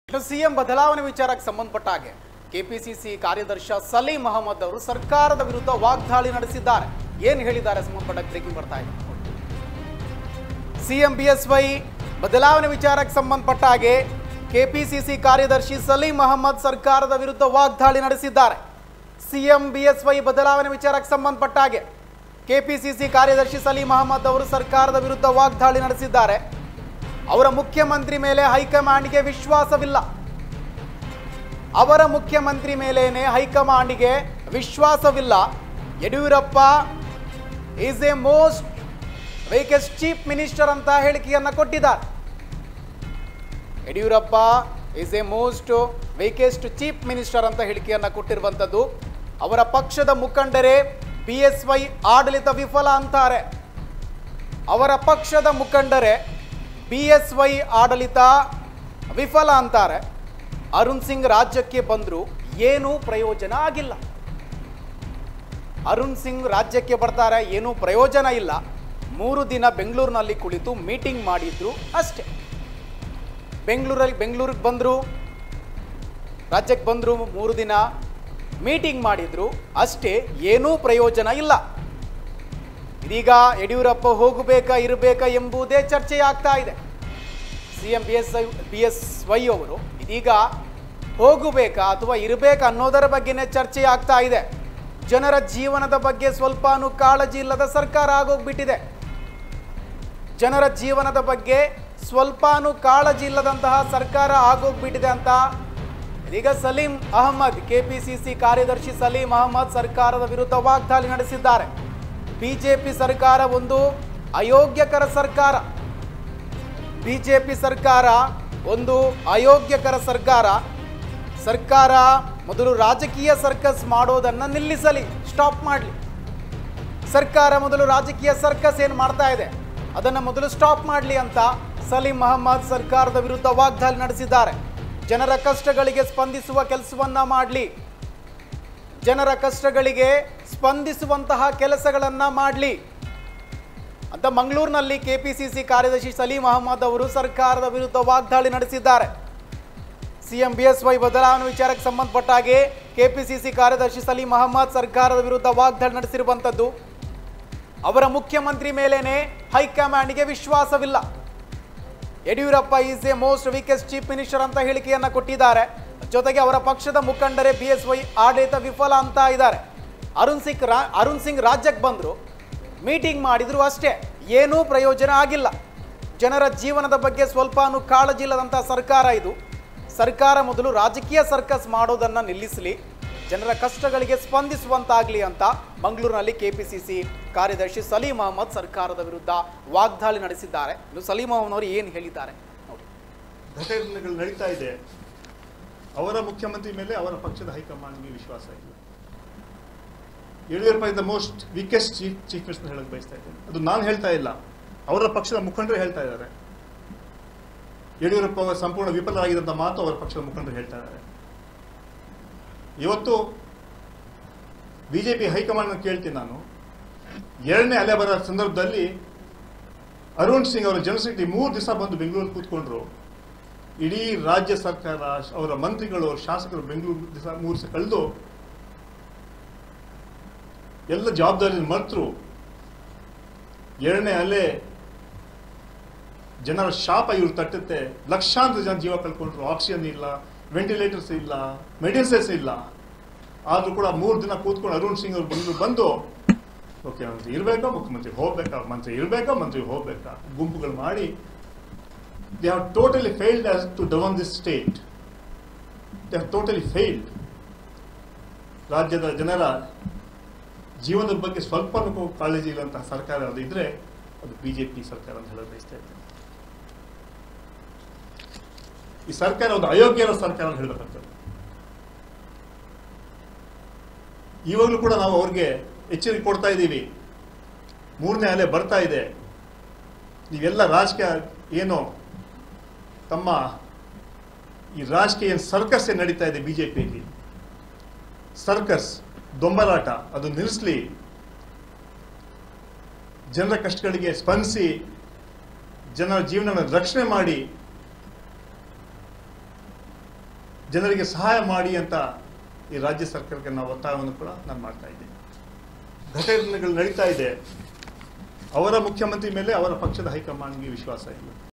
ಇನ್ನು ಸಿಎಂ ಬದಲಾವಣೆ ವಿಚಾರಕ್ಕೆ ಸಂಬಂಧಪಟ್ಟ ಹಾಗೆ ಕೆಪಿಸಿಸಿ ಕಾರ್ಯದರ್ಶಿ ಸಲೀಂ ಅಹಮದ್ ಅವರು ಸರ್ಕಾರದ ವಿರುದ್ಧ ವಾಗ್ದಾಳಿ ನಡೆಸಿದ್ದಾರೆ ಏನು ಹೇಳಿದ್ದಾರೆ ಸಂಬಂಧಪಟ್ಟ ಬ್ರೇಕಿಂಗ್ ಬರ್ತಾ ಇದೆ ಸಿಎಂ ಬಿಎಸ್ವೈ ಬದಲಾವಣೆ ವಿಚಾರಕ್ಕೆ ಸಂಬಂಧಪಟ್ಟ ಹಾಗೆ ಕೆಪಿಸಿಸಿ ಕಾರ್ಯದರ್ಶಿ ಸಲೀಂ ಅಹಮದ್ ಸರ್ಕಾರದ ವಿರುದ್ಧ ವಾಗ್ದಾಳಿ ನಡೆಸಿದ್ದಾರೆ ಸಿಎಂ ಬಿಎಸ್ವೈ ಬದಲಾವಣೆ ವಿಚಾರಕ್ಕೆ ಸಂಬಂಧಪಟ್ಟ ಹಾಗೆ ಕೆಪಿಸಿಸಿ ಕಾರ್ಯದರ್ಶಿ ಸಲೀಂ ಅಹಮದ್ ಅವರು ಸರ್ಕಾರದ ವಿರುದ್ಧ ವಾಗ್ದಾಳಿ ನಡೆಸಿದ್ದಾರೆ ಅವರ ಮುಖ್ಯಮಂತ್ರಿ ಮೇಲೆ ಹೈಕಮಾಂಡ್ಗೆ ವಿಶ್ವಾಸವಿಲ್ಲ ಅವರ ಮುಖ್ಯಮಂತ್ರಿ ಮೇಲೇನೆ ಹೈಕಮಾಂಡ್ಗೆ ವಿಶ್ವಾಸವಿಲ್ಲ Yediyurappa is a most weakest chief minister ಅಂತ ಹೇಳಿಕೆಯನ್ನ ಕೊಟ್ಟಿದ್ದಾರೆ Yediyurappa is a most weakest chief minister ಅಂತ ಹೇಳಿಕೆಯನ್ನ ಕೊಟ್ಟಿರುವಂಥದ್ದು ಅವರ ಪಕ್ಷದ ಮುಖಂಡರೇ ಬಿ ಎಸ್ ವೈ ಆಡಳಿತ ವಿಫಲ ಅಂತಾರೆ ಅವರ ಪಕ್ಷದ ಮುಖಂಡರೇ ಬಿ ಎಸ್ ವೈ ಆಡಳಿತ ವಿಫಲ ಅಂತಾರೆ ಅರುಣ್ ಸಿಂಗ್ ರಾಜ್ಯಕ್ಕೆ ಬಂದರೂ ಏನೂ ಪ್ರಯೋಜನ ಆಗಿಲ್ಲ ಅರುಣ್ ಸಿಂಗ್ ರಾಜ್ಯಕ್ಕೆ ಬರ್ತಾರೆ ಏನೂ ಪ್ರಯೋಜನ ಇಲ್ಲ ಮೂರು ದಿನ ಬೆಂಗಳೂರಿನಲ್ಲಿ ಕುಳಿತು ಮೀಟಿಂಗ್ ಮಾಡಿದ್ರು ಅಷ್ಟೇ ಬೆಂಗಳೂರಲ್ಲಿ ಬೆಂಗಳೂರಿಗೆ ಬಂದರು ರಾಜ್ಯಕ್ಕೆ ಬಂದರು ಮೂರು ದಿನ ಮೀಟಿಂಗ್ ಮಾಡಿದ್ರು ಅಷ್ಟೇ ಏನೂ ಪ್ರಯೋಜನ ಇಲ್ಲ ಇದೀಗ ಯಡಿಯೂರಪ್ಪ ಹೋಗಬೇಕಾ ಇರಬೇಕಾ ಎಂಬುದೇ ಚರ್ಚೆ ಆಗ್ತಾ ಇದೆ C M B S I B S Y ಅವರು ಇದೀಗ ಹೋಗಬೇಕಾ ಅಥವಾ ಇರಬೇಕಾ ಅನ್ನೋದರ ಬಗ್ಗೆನೇ ಚರ್ಚೆ ಆಗ್ತಾ ಇದೆ ಜನರ ಜೀವನದ ಬಗ್ಗೆ ಸ್ವಲ್ಪನೂ ಕಾಳಜಿ ಇಲ್ಲದ ಸರ್ಕಾರ ಆಗೋಗ್ಬಿಟ್ಟಿದೆ ಜನರ ಜೀವನದ ಬಗ್ಗೆ ಸ್ವಲ್ಪನೂ ಕಾಳಜಿ ಇಲ್ಲದಂತಹ ಸರ್ಕಾರ ಆಗೋಗ್ಬಿಟ್ಟಿದೆ ಅಂತ ಇದೀಗ ಸಲೀಂ ಅಹಮದ್ ಕೆಪಿಸಿಸಿ ಕಾರ್ಯದರ್ಶಿ ಸಲೀಂ ಅಹಮದ್ ಸರ್ಕಾರದ ವಿರುದ್ಧ ವಾಗ್ದಾಳಿ ನಡೆಸಿದ್ದಾರೆ ಬಿಜೆಪಿ ಸರ್ಕಾರ ಒಂದು ಅಯೋಗ್ಯಕರ ಸರ್ಕಾರ ಬಿಜೆಪಿ ಸರ್ಕಾರ ಒಂದು ಅಯೋಗ್ಯಕರ ಸರ್ಕಾರ ಸರ್ಕಾರ ಮೊದಲು ರಾಜಕೀಯ ಸರ್ಕಸ್ ಮಾಡೋದನ್ನು ನಿಲ್ಲಿಸಲಿ ಸ್ಟಾಪ್ ಮಾಡಲಿ ಸರ್ಕಾರ ಮೊದಲು ರಾಜಕೀಯ ಸರ್ಕಸ್ ಏನು ಮಾಡ್ತಾ ಇದೆ ಅದನ್ನು ಮೊದಲು ಸ್ಟಾಪ್ ಮಾಡಲಿ ಅಂತ ಸಲೀಂ ಅಹಮದ್ ಸರ್ಕಾರದ ವಿರುದ್ಧ ವಾಗ್ದಾಳಿ ನಡೆಸಿದ್ದಾರೆ ಜನರ ಕಷ್ಟಗಳಿಗೆ ಸ್ಪಂದಿಸುವ ಕೆಲಸವನ್ನ ಮಾಡಲಿ ಜನರ ಕಷ್ಟಗಳಿಗೆ ಸ್ಪಂದಿಸುವಂತಹ ಕೆಲಸಗಳನ್ನು ಮಾಡಲಿ ಅಂತ ಮಂಗಳೂರಿನಲ್ಲಿ ಕೆಪಿಸಿಸಿ ಕಾರ್ಯದರ್ಶಿ ಸಲೀಂ ಅಹಮದ್ ಅವರು ಸರ್ಕಾರದ ವಿರುದ್ಧ ವಾಗ್ದಾಳಿ ನಡೆಸಿದ್ದಾರೆ ಸಿಎಂ ಬಿಎಸ್ವೈ ಬದಲಾವಣೆ ವಿಚಾರಕ್ಕೆ ಸಂಬಂಧಪಟ್ಟ ಹಾಗೆ ಕೆಪಿಸಿಸಿ ಕಾರ್ಯದರ್ಶಿ ಸಲೀಂ ಅಹಮದ್ ಸರ್ಕಾರದ ವಿರುದ್ಧ ವಾಗ್ದಾಳಿ ನಡೆಸಿರುವಂಥದ್ದು ಅವರ ಮುಖ್ಯಮಂತ್ರಿ ಮೇಲೇನೆ ಹೈಕಮಾಂಡ್ಗೆ ವಿಶ್ವಾಸವಿಲ್ಲ Yediyurappa is a most weakest chief minister ಅಂತ ಹೇಳಿಕೆಯನ್ನ ಕೊಟ್ಟಿದ್ದಾರೆ ಜೊತೆಗೆ ಅವರ ಪಕ್ಷದ ಮುಖಂಡರೇ ಬಿ ಎಸ್ ವೈ ಆಡಳಿತ ವಿಫಲ ಅಂತ ಇದ್ದಾರೆ ಅರುಣ್ ಸಿಂಗ್ ರಾ ಅರುಣ್ ಸಿಂಗ್ ರಾಜ್ಯಕ್ಕೆ ಬಂದರು ಮೀಟಿಂಗ್ ಮಾಡಿದ್ರು ಅಷ್ಟೇ ಏನೂ ಪ್ರಯೋಜನ ಆಗಿಲ್ಲ ಜನರ ಜೀವನದ ಬಗ್ಗೆ ಸ್ವಲ್ಪನೂ ಕಾಳಜಿ ಇಲ್ಲದಂಥ ಸರ್ಕಾರ ಇದು ಸರ್ಕಾರ ಮೊದಲು ರಾಜಕೀಯ ಸರ್ಕಸ್ ಮಾಡೋದನ್ನು ನಿಲ್ಲಿಸಲಿ ಜನರ ಕಷ್ಟಗಳಿಗೆ ಸ್ಪಂದಿಸುವಂತಾಗಲಿ ಅಂತ ಮಂಗಳೂರಿನಲ್ಲಿ ಕೆಪಿಸಿಸಿ ಕಾರ್ಯದರ್ಶಿ ಸಲೀಂ ಅಹಮದ್ ಸರ್ಕಾರದ ವಿರುದ್ಧ ವಾಗ್ದಾಳಿ ನಡೆಸಿದ್ದಾರೆ ಇನ್ನು ಸಲೀಂ ಅಹಮದ್ ಅವರು ಏನು ಹೇಳಿದ್ದಾರೆ ನೋಡಿ ಘಟನೆಗಳು ನಡೀತಾ ಇದೆ ಅವರ ಮುಖ್ಯಮಂತ್ರಿ ಮೇಲೆ ಅವರ ಪಕ್ಷದ ಹೈಕಮಾಂಡ್ಗೆ ವಿಶ್ವಾಸ ಇಲ್ಲ Yediyurappa is the most weakest chief chief minister ಹೇಳಕ್ ಬಯಸ್ತಾ ಇದ್ದೇನೆ ಅದು ನಾನು ಹೇಳ್ತಾ ಇಲ್ಲ ಅವರ ಪಕ್ಷದ ಮುಖಂಡರು ಹೇಳ್ತಾ ಇದ್ದಾರೆ ಯಡಿಯೂರಪ್ಪ ಅವರು ಸಂಪೂರ್ಣ ವಿಫಲರಾಗಿದ್ದಂಥ ಮಾತು ಅವರ ಪಕ್ಷದ ಮುಖಂಡರು ಹೇಳ್ತಾ ಇದ್ದಾರೆ ಇವತ್ತು ಬಿಜೆಪಿ ಹೈಕಮಾಂಡ್ ಕೇಳ್ತೀನಿ ನಾನು ಎರಡನೇ ಅಲೆ ಬರೋ ಸಂದರ್ಭದಲ್ಲಿ ಅರುಣ್ ಸಿಂಗ್ ಅವರ ಜನಸೆಕ್ರೆಟರಿ ಮೂರು ದಿವಸ ಬಂದು ಬೆಂಗಳೂರು ಕೂತ್ಕೊಂಡ್ರು ಇಡೀ ರಾಜ್ಯ ಸರ್ಕಾರ ಅವರ ಮಂತ್ರಿಗಳು ಅವರ ಶಾಸಕರು ಬೆಂಗಳೂರು ದಿವಸ ಮೂರು ದಿವಸ ಕಳೆದು ಎಲ್ಲ ಜವಾಬ್ದಾರಿ ಮರೆತರು ಎರಡನೇ ಅಲೆ ಜನರ ಶಾಪ ಇವ್ರು ತಟ್ಟುತ್ತೆ ಲಕ್ಷಾಂತರ ಜನ ಜೀವ ಕಳ್ಕೊಂಡ್ರು ಆಕ್ಸಿಜನ್ ಇಲ್ಲ ವೆಂಟಿಲೇಟರ್ಸ್ ಇಲ್ಲ ಮೆಡಿಸಿನ್ಸ್ ಇಲ್ಲ ಆದ್ರೂ ಕೂಡ ಮೂರು ದಿನ ಕೂತ್ಕೊಂಡು ಅರುಣ್ ಸಿಂಗ್ ಅವರು ಬಂದು ಬಂದು ಮುಖ್ಯಮಂತ್ರಿ ಇರಬೇಕಾ ಮುಖ್ಯಮಂತ್ರಿ ಹೋಗ್ಬೇಕಾ ಮಂತ್ರಿ ಇರಬೇಕಾ ಮಂತ್ರಿ ಹೋಗ್ಬೇಕಾ ಗುಂಪುಗಳು ಮಾಡಿ they have totally failed as to ಡವನ್ this state they have totally failed ರಾಜ್ಯದ ಜನರ ಜೀವನದ ಬಗ್ಗೆ ಸ್ವಲ್ಪ ಕಾಳಜಿ ಇಲ್ಲಂತಹ ಸರ್ಕಾರ ಅದು ಇದ್ರೆ ಅದು ಬಿಜೆಪಿ ಸರ್ಕಾರ ಅಂತ ಹೇಳೋದು ಬಯಸ್ತಾ ಇದ್ದೇನೆ ಈ ಸರ್ಕಾರ ಒಂದು ಅಯೋಗ್ಯರ ಸರ್ಕಾರ ಅಂತ ಹೇಳಬೇಕಾಗ್ತದೆ ಇವಾಗಲೂ ಕೂಡ ನಾವು ಅವ್ರಿಗೆ ಎಚ್ಚರಿಕೆ ಕೊಡ್ತಾ ಇದ್ದೀವಿ ಮೂರನೇ ಅಲೆ ಬರ್ತಾ ಇದೆ ನೀವೆಲ್ಲ ರಾಜಕೀಯ ಏನು ತಮ್ಮ ಈ ರಾಜಕೀಯ ಸರ್ಕಸ್ ಏನ್ ನಡೀತಾ ಇದೆ ಬಿಜೆಪಿಯಲ್ಲಿ ಸರ್ಕಸ್ ದೊಂಬರಾಟ ಅದು ನಿಲ್ಲಿಸ್ಲಿ ಜನರ ಕಷ್ಟಗಳಿಗೆ ಸ್ಪಂದಿಸಿ ಜನರ ಜೀವನ ರಕ್ಷಣೆ ಮಾಡಿ ಜನರಿಗೆ ಸಹಾಯ ಮಾಡಿ ಅಂತ ಈ ರಾಜ್ಯ ಸರ್ಕಾರಕ್ಕೆ ನಾವು ಒತ್ತಾಯವನ್ನು ಕೂಡ ನಾನು ಮಾಡ್ತಾ ಇದ್ದೀನಿ ಘಟನೆಗಳು ನಡೀತಾ ಇದೆ ಅವರ ಮುಖ್ಯಮಂತ್ರಿ ಮೇಲೆ ಅವರ ಪಕ್ಷದ ಹೈಕಮಾಂಡ್ಗೆ ವಿಶ್ವಾಸ ಇಲ್ಲ